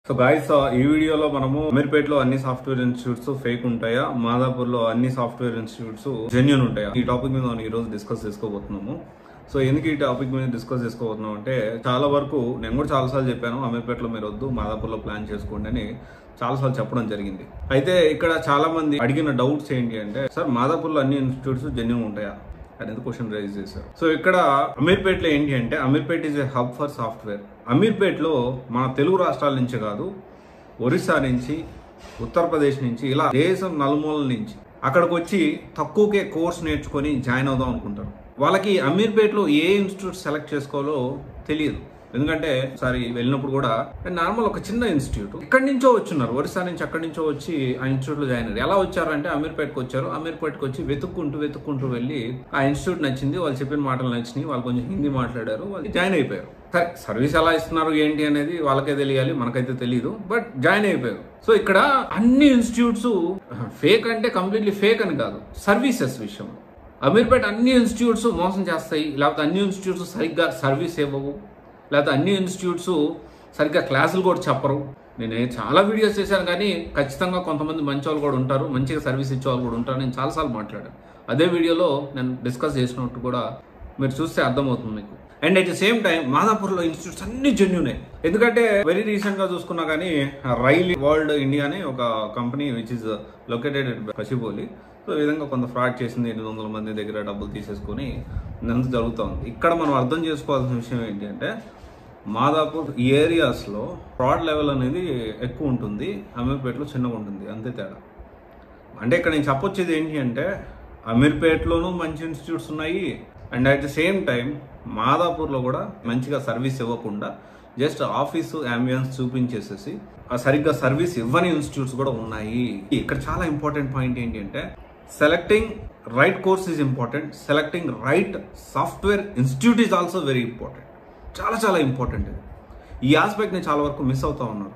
so guys ఈ వీడియోలో మనము అమీర్పేట్ లో అన్ని సాఫ్ట్వేర్ ఇన్స్టిట్యూట్స్ ఫేక్ ఉంటాయా మాదాపూర్ లో అన్ని సాఫ్ట్వేర్ ఇన్స్టిట్యూట్స్ జెన్యున్ ఉంటాయా ఈ టాపిక్ మీద మనం ఈ రోజు డిస్కస్ చేసుకోబోతున్నాము సో ఎందుకు ఈ టాపిక్ మీద డిస్కస్ చేసుకోబోతున్నాం అంటే చాలా వరకు నేను కూడా చాలాసార్లు చెప్పాను అమీర్పేటలో మీరు వద్దు మాదాపూర్లో ప్లాన్ చేసుకోండి అని చాలాసార్లు చెప్పడం జరిగింది అయితే ఇక్కడ చాలా మంది అడిగిన డౌట్స్ ఏంటి అంటే సార్ మాదాపూర్లో అన్ని ఇన్స్టిట్యూట్స్ జెన్యున్ ఉంటాయా అనేది క్వశ్చన్ రైజ్ చేశారు సో ఇక్కడ అమీర్పేట్లో ఏంటి అంటే Ameerpet is a hub for software అమీర్పేట్లో మన తెలుగు రాష్ట్రాల నుంచి కాదు ఒరిస్సా నుంచి ఉత్తరప్రదేశ్ నుంచి ఇలా దేశం నలుమూలల నుంచి అక్కడికి వచ్చి తక్కువకే కోర్స్ నేర్చుకొని జాయిన్ అవుదాం అనుకుంటారు వాళ్ళకి అమీర్పేట్లో ఏ ఇన్స్టిట్యూట్ సెలెక్ట్ చేసుకోవాలో తెలియదు ఎందుకంటే ఒకసారి వెళ్ళినప్పుడు కూడా నార్మల్ ఒక చిన్న ఇన్స్టిట్యూట్ ఇక్కడి నుంచో వచ్చున్నారు ఒరిస్సా నుంచి అక్కడి నుంచో వచ్చి ఆ ఇన్స్టిట్యూట్ లో జాయిన్ అయ్యారు ఎలా వచ్చారంటే అమీర్పేట్కి వచ్చారు అమీర్పేట్కి వచ్చి వెతుక్కుంటూ వెతుక్కుంటూ వెళ్ళి ఆ ఇన్స్టిట్యూట్ నచ్చింది వాళ్ళు చెప్పిన మాటలు నచ్చినాయి వాళ్ళు కొంచెం హిందీ మాట్లాడారు వాళ్ళు జాయిన్ అయిపోయారు సరే సర్వీస్ ఎలా ఇస్తున్నారు ఏంటి అనేది వాళ్ళకే తెలియాలి మనకైతే తెలియదు బట్ జాయిన్ అయిపోయారు సో ఇక్కడ అన్ని ఇన్స్టిట్యూట్స్ ఫేక్ అంటే కంప్లీట్లీ ఫేక్ అని కాదు సర్వీసెస్ విషయం అమీర్పేట్ అన్ని ఇన్స్టిట్యూట్స్ మోసం చేస్తాయి లేకపోతే అన్ని ఇన్స్టిట్యూట్స్ సరిగ్గా సర్వీస్ ఇవ్వవు లేకపోతే అన్ని ఇన్స్టిట్యూట్స్ సరిగ్గా క్లాసులు కూడా చెప్పరు నేను చాలా వీడియోస్ చేశాను కానీ ఖచ్చితంగా కొంతమంది మంచి వాళ్ళు కూడా ఉంటారు మంచిగా సర్వీస్ ఇచ్చే వాళ్ళు కూడా ఉంటారు నేను చాలాసార్లు మాట్లాడాను అదే వీడియోలో నేను డిస్కస్ చేసినట్టు కూడా మీరు చూస్తే అర్థమవుతుంది మీకు and at the same time మాదాపూర్లో ఇన్స్టిట్యూట్స్ అన్ని జెన్యునే ఎందుకంటే వెరీ రీసెంట్ గా చూసుకున్నా కానీ రైల్ వరల్డ్ ఇండియా అని ఒక company which is located Gachibowli so ఈ విధంగా కొంత ఫ్రాడ్ చేసింది ఎనిమిది వందల మంది దగ్గర డబ్బులు తీసేసుకొని ఇదంతా జరుగుతూ ఉంది ఇక్కడ మనం అర్థం చేసుకోవాల్సిన విషయం ఏంటి అంటే మాదాపూర్ ఈ ఏరియాస్లో ఫ్రాడ్ లెవెల్ అనేది ఎక్కువ ఉంటుంది అమీర్పేటలో చిన్నగా ఉంటుంది అంతే తేడా అంటే ఇక్కడ నేను చెప్పొచ్చేది ఏంటి అంటే అమీర్పేట్లోనూ మంచి ఇన్స్టిట్యూట్స్ ఉన్నాయి and at the same time మాదాపూర్లో కూడా మంచిగా సర్వీస్ ఇవ్వకుండా జస్ట్ ఆఫీసు అంబియన్స్ చూపించేసేసి ఆ సరిగ్గా సర్వీస్ ఇవ్వని ఇన్స్టిట్యూట్స్ కూడా ఉన్నాయి ఇక్కడ చాలా ఇంపార్టెంట్ పాయింట్ ఏంటి అంటే selecting right course is important selecting right software institute is also very important చాలా చాలా ఇంపార్టెంట్ ఇది ఈ ఆస్పెక్ట్ని చాలా వరకు మిస్ అవుతా ఉన్నారు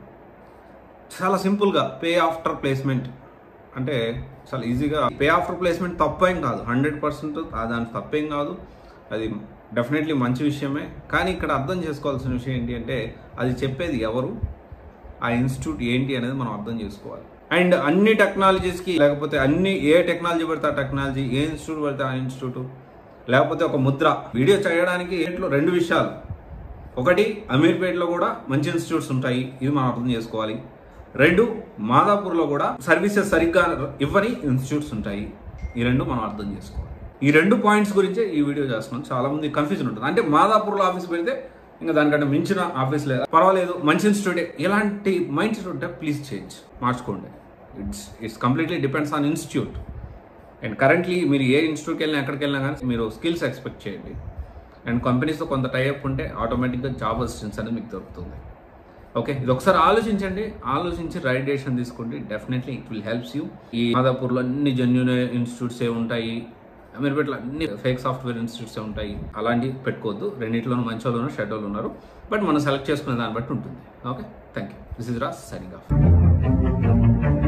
చాలా సింపుల్గా పే ఆఫ్టర్ ప్లేస్మెంట్ అంటే చాలా ఈజీగా పే ఆఫ్టర్ ప్లేస్మెంట్ తప్పేం కాదు హండ్రెడ్ పర్సెంట్ దాని తప్పేం కాదు అది డెఫినెట్లీ మంచి విషయమే కానీ ఇక్కడ అర్థం చేసుకోవాల్సిన విషయం ఏంటి అంటే అది చెప్పేది ఎవరు ఆ ఇన్స్టిట్యూట్ ఏంటి అనేది మనం అర్థం చేసుకోవాలి అండ్ అన్ని టెక్నాలజీస్కి లేకపోతే అన్ని ఏ టెక్నాలజీ పడితే ఆ టెక్నాలజీ ఏ ఇన్స్టిట్యూట్ పడితే ఆ ఇన్స్టిట్యూట్ లేకపోతే ఒక ముద్ర వీడియో చేయడానికి ఇంట్లో రెండు విషయాలు ఒకటి అమీర్పేటలో కూడా మంచి ఇన్స్టిట్యూట్స్ ఉంటాయి ఇది మనం అర్థం చేసుకోవాలి రెండు మాదాపూర్లో కూడా సర్వీసెస్ సరిగ్గా ఇవ్వని ఇన్స్టిట్యూట్స్ ఉంటాయి ఈ రెండు మనం అర్థం చేసుకోవాలి ఈ రెండు పాయింట్స్ గురించే ఈ వీడియో చేస్తున్నాం చాలా మంది కన్ఫ్యూజన్ ఉంటుంది అంటే మాదాపూర్లో ఆఫీస్ పెడితే ఇంకా దానికంటే మించిన ఆఫీస్ లేదా పర్వాలేదు మంచి ఇన్స్టిట్యూట్ ఇలాంటి మైండ్ సెట్ ఉంటే ప్లీజ్ చేంజ్ మార్చుకోండి it's it's completely depends on institute and currently మీరు ఏ ఇన్స్టిట్యూట్కి వెళ్ళినా ఎక్కడికి వెళ్ళినా కానీ మీరు స్కిల్స్ ఎక్స్పెక్ట్ చేయండి అండ్ కంపెనీస్తో కొంత టైఅప్ ఉంటే ఆటోమేటిక్గా జాబ్ అసిస్టెన్స్ అనేది మీకు దొరుకుతుంది ఓకే ఇది ఒకసారి ఆలోచించండి ఆలోచించి రైట్ డెసిషన్ తీసుకోండి definitely it will helps you ఈ మాదాపూర్లో అన్ని జెన్యున్ ఇన్స్టిట్యూట్స్ ఏ ఉంటాయి అమీర్పేటలో అన్ని ఫేక్ సాఫ్ట్వేర్ ఇన్స్టిట్యూట్స్ ఏ ఉంటాయి అలాంటివి పెట్టుకోవద్దు రెండింటిలోనూ మంచి వాళ్ళు ఉన్నారు షెడ్ వాళ్ళు ఉన్నారు బట్ మనం సెలెక్ట్ చేసుకునే దాన్ని బట్టి ఉంటుంది okay thank you this is రాస్ సైనింగ్ ఆఫ్